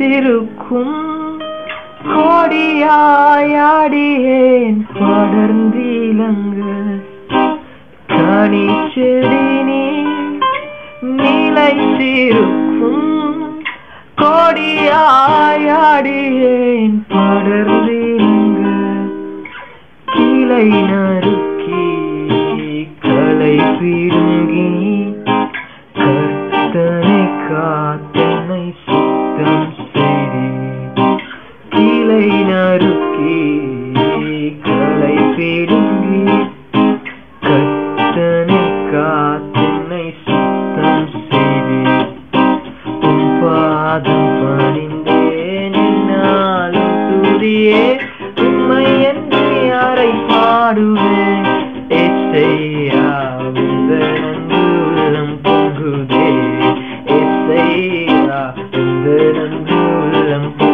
நிலைத்திருக்கும் கோடியாயாடியேன் படர்ந்திலங்கு கனி செடி நீ நிலைத்திருக்கும் கோடியாயாடியேன் படர்ந்திலங்கு கிளை நறுக்கி களை பிடுங்கி கர்த்தனை காத்தனை சுத்தம் செய்தி கிளை நறுக்கி களை பிடுங்கி கர்த்தனை காத்தனை சுத்தம் செய்தி உன் பாதம் பணிந்தேன் என்னாலும் துதியே உண்மை என்று யாரை பாடுவேன் எஸ்ஐயா உந்தன் அன்பு உள்ளம் பொங்குதே எஸ்ஐயா உந்தன் அன்பு உள்ளம் பொங்குதே